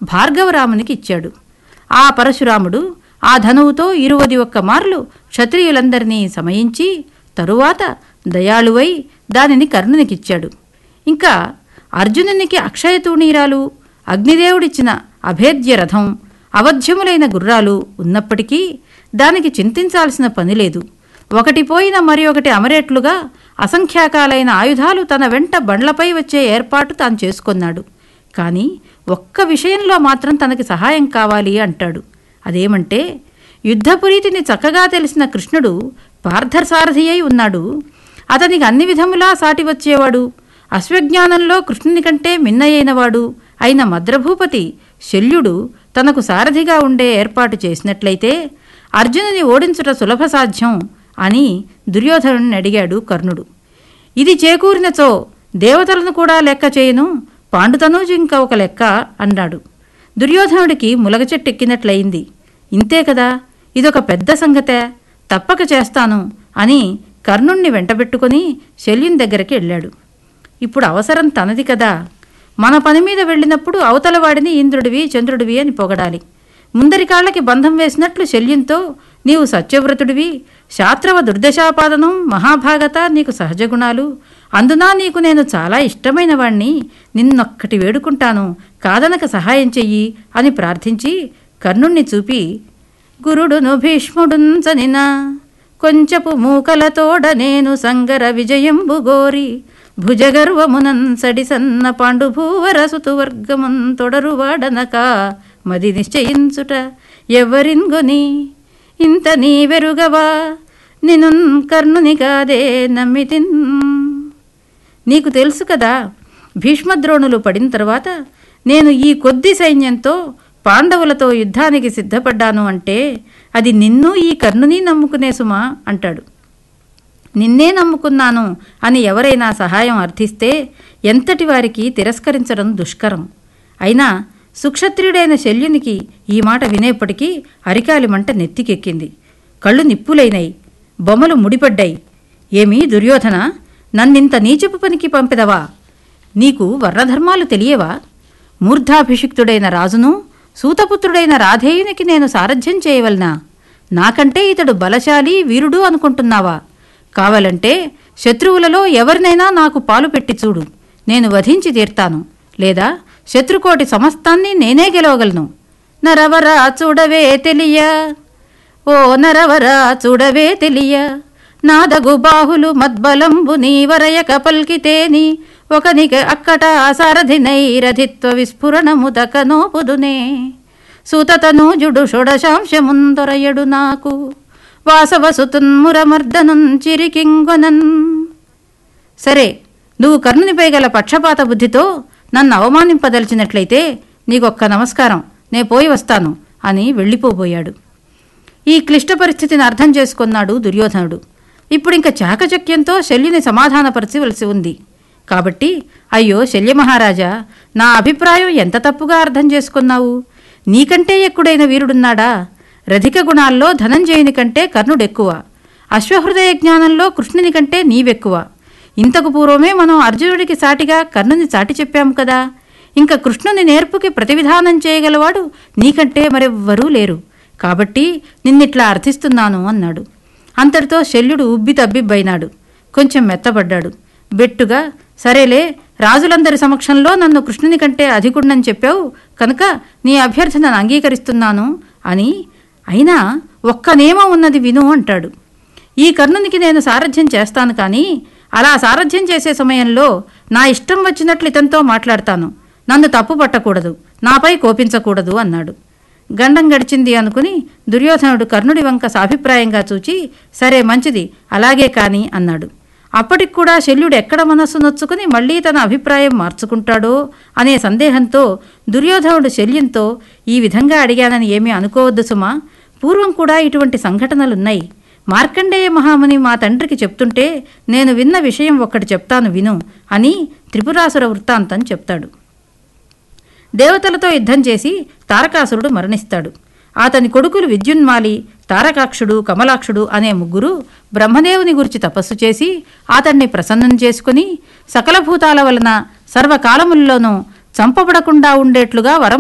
భార్గవరామునికి ఇచ్చాడు ఆ పరశురాముడు ఆ ధనువుతో ఇరువది ఒక్క మార్లు క్షత్రియులందరినీ సమయించి తరువాత దయాళువై దానిని కర్ణునికిచ్చాడు ఇంకా అర్జునునికి అక్షయ తూణీరాలు అగ్నిదేవుడిచ్చిన అభేద్య రథం అవధ్యములైన గుర్రాలు ఉన్నప్పటికీ దానికి చింతించాల్సిన పని లేదు ఒకటి పోయిన మరి ఒకటి అమరేట్లుగా అసంఖ్యాకాలైన ఆయుధాలు తన వెంట బండ్లపై వచ్చే ఏర్పాటు తాను చేసుకున్నాడు కానీ ఒక్క విషయంలో మాత్రం తనకి సహాయం కావాలి అంటాడు అదేమంటే యుద్ధపురీతిని చక్కగా తెలిసిన కృష్ణుడు పార్థసారథి అయి ఉన్నాడు అతనికి అన్ని విధములా సాటి వచ్చేవాడు అశ్వజ్ఞానంలో కృష్ణుని కంటే మిన్నయైనవాడు అయిన మద్రభూపతి శల్యుడు తనకు సారథిగా ఉండే ఏర్పాటు చేసినట్లయితే అర్జునుని ఓడించుట సులభ సాధ్యం అని దుర్యోధనుని అడిగాడు కర్ణుడు ఇది చేకూరినచో దేవతలను కూడా లెక్క చేయను పాండుతనూజు ఇంకా ఒక లెక్క అన్నాడు దుర్యోధనుడికి ములగ చెట్టు ఎక్కినట్లయింది ఇంతే కదా ఇదొక పెద్ద సంగతే తప్పక చేస్తాను అని కర్ణుణ్ణి వెంటబెట్టుకుని శల్యుని దగ్గరికి వెళ్ళాడు ఇప్పుడు అవసరం తనది కదా మన పని మీద వెళ్ళినప్పుడు అవతల వాడిని ఇంద్రుడివి చంద్రుడివి అని పొగడాలి ముందరి కాళ్ళకి బంధం వేసినట్లు శల్యంతో నీవు సత్యవ్రతుడివి శాస్త్రవ దుర్దశాపాదనం మహాభాగత నీకు సహజ గుణాలు అందున నీకు నేను చాలా ఇష్టమైన వాణ్ణి నిన్నొక్కటి వేడుకుంటాను కాదనక సహాయం చెయ్యి అని ప్రార్థించి కర్ణుణ్ణి చూపి గురుడును భీష్ముడుంచనిన కొంచెపు మూకలతోడ నేను సంగర విజయంబు గోరి భుజగర్వమునన్ సడి సన్న పాండుభూవరసుతు వర్గమున్ తొడరువాడనక మది నిశ్చయించుట ఎవరిన్గొని ఇంత నీ వెరుగవా నినున్ కర్ణుని కాదే నమ్మితిన్ నీకు తెలుసు కదా భీష్మద్రోణులు పడిన తర్వాత నేను ఈ కొద్ది సైన్యంతో పాండవులతో యుద్ధానికి సిద్ధపడ్డాను అంటే అది నిన్ను ఈ కర్ణుని నమ్ముకునే సుమా అంటాడు నిన్నే నమ్ముకున్నాను అని ఎవరైనా సహాయం అర్థిస్తే ఎంతటి వారికి తిరస్కరించడం దుష్కరం అయినా సుక్షత్రియుడైన శల్యునికి ఈ మాట వినేప్పటికీ అరికాలి మంట నెత్తికెక్కింది కళ్ళు నిప్పులైనాయి బొమ్మలు ముడిపడ్డాయి ఏమీ దుర్యోధన నన్నింత నీచపు పనికి పంపెదవా నీకు వర్ణధర్మాలు తెలియవా మూర్ధాభిషిక్తుడైన రాజును సూతపుత్రుడైన రాధేయునికి నేను సారథ్యం చేయవలనా నాకంటే ఇతడు బలశాలి వీరుడు అనుకుంటున్నావా కావాలంటే శత్రువులలో ఎవరినైనా నాకు పాలు పెట్టి చూడు నేను వధించి తీర్తాను లేదా శత్రుకోటి సమస్తాన్ని నేనే గెలవగలను నరవరా చూడవే తెలియ ఓ నరవరా చూడవే తెలియ నాదగు బాహులు మద్బలంబు నీవరయక పల్కితేని ఒకనిక అక్కట సారథినై రథిత్వ విస్ఫురణము దకనోపుదునే సూతతనూజుడు షోడశాంశముందొరయడు నాకు వాసవసుతున్మురమర్దనున్ చిరికింగొనన్ సరే నువ్వు కర్ణునిపై గల పక్షపాత బుద్ధితో నన్ను అవమానింపదలిచినట్లయితే నీకొక్క నమస్కారం నే పోయి వస్తాను అని వెళ్ళిపోబోయాడు ఈ క్లిష్ట పరిస్థితిని అర్థం చేసుకున్నాడు దుర్యోధనుడు ఇప్పుడింక చాకచక్యంతో శల్యుని సమాధానపరచవలసి ఉంది కాబట్టి అయ్యో శల్యమహారాజా నా అభిప్రాయం ఎంత తప్పుగా అర్థం చేసుకున్నావు నీకంటే ఎక్కుడైన వీరుడున్నాడా రధిక గుణాల్లో ధనంజయుని కంటే కర్ణుడెక్కువ అశ్వహృదయ జ్ఞానంలో కృష్ణుని కంటే నీవెక్కువ ఇంతకు పూర్వమే మనం అర్జునుడికి సాటిగా కర్ణుని చాటి చెప్పాము కదా ఇంకా కృష్ణుని నేర్పుకి ప్రతివిధానం చేయగలవాడు నీకంటే మరెవ్వరూ లేరు కాబట్టి నిన్నిట్లా అర్థిస్తున్నాను అన్నాడు అంతటితో శల్యుడు ఉబ్బి తబ్బిబ్బైనాడు కొంచెం మెత్తబడ్డాడు బెట్టుగా సరేలే రాజులందరి సమక్షంలో నన్ను కృష్ణుని కంటే అధికుడినని చెప్పావు కనుక నీ అభ్యర్థనను అంగీకరిస్తున్నాను అని అయినా ఒక్క నియమం ఉన్నది విను అంటాడు ఈ కర్ణునికి నేను సారథ్యం చేస్తాను కానీ అలా సారథ్యం చేసే సమయంలో నా ఇష్టం వచ్చినట్లు ఇతనితో మాట్లాడతాను నన్ను తప్పు పట్టకూడదు నాపై కోపించకూడదు అన్నాడు గండం గడిచింది అనుకుని దుర్యోధనుడు కర్ణుడి వంక సాభిప్రాయంగా చూచి సరే మంచిది అలాగే కాని అన్నాడు అప్పటికి కూడా శల్యుడు ఎక్కడ మనస్సు నొచ్చుకుని మళ్ళీ తన అభిప్రాయం మార్చుకుంటాడో అనే సందేహంతో దుర్యోధనుడు శల్యంతో ఈ విధంగా అడిగానని ఏమీ అనుకోవద్దు సుమా పూర్వం కూడా ఇటువంటి సంఘటనలున్నాయి మార్కండేయ మహాముని మా తండ్రికి చెప్తుంటే నేను విన్న విషయం ఒక్కటి చెప్తాను విను అని త్రిపురాసుర వృత్తాంతం చెప్తాడు దేవతలతో యుద్ధం చేసి తారకాసురుడు మరణిస్తాడు అతని కొడుకులు విద్యున్మాలి తారకాక్షుడు కమలాక్షుడు అనే ముగ్గురు బ్రహ్మదేవుని గురించి తపస్సు చేసి అతన్ని ప్రసన్నం చేసుకుని సకల భూతాల వలన సర్వకాలముల్లోనూ చంపబడకుండా ఉండేట్లుగా వరం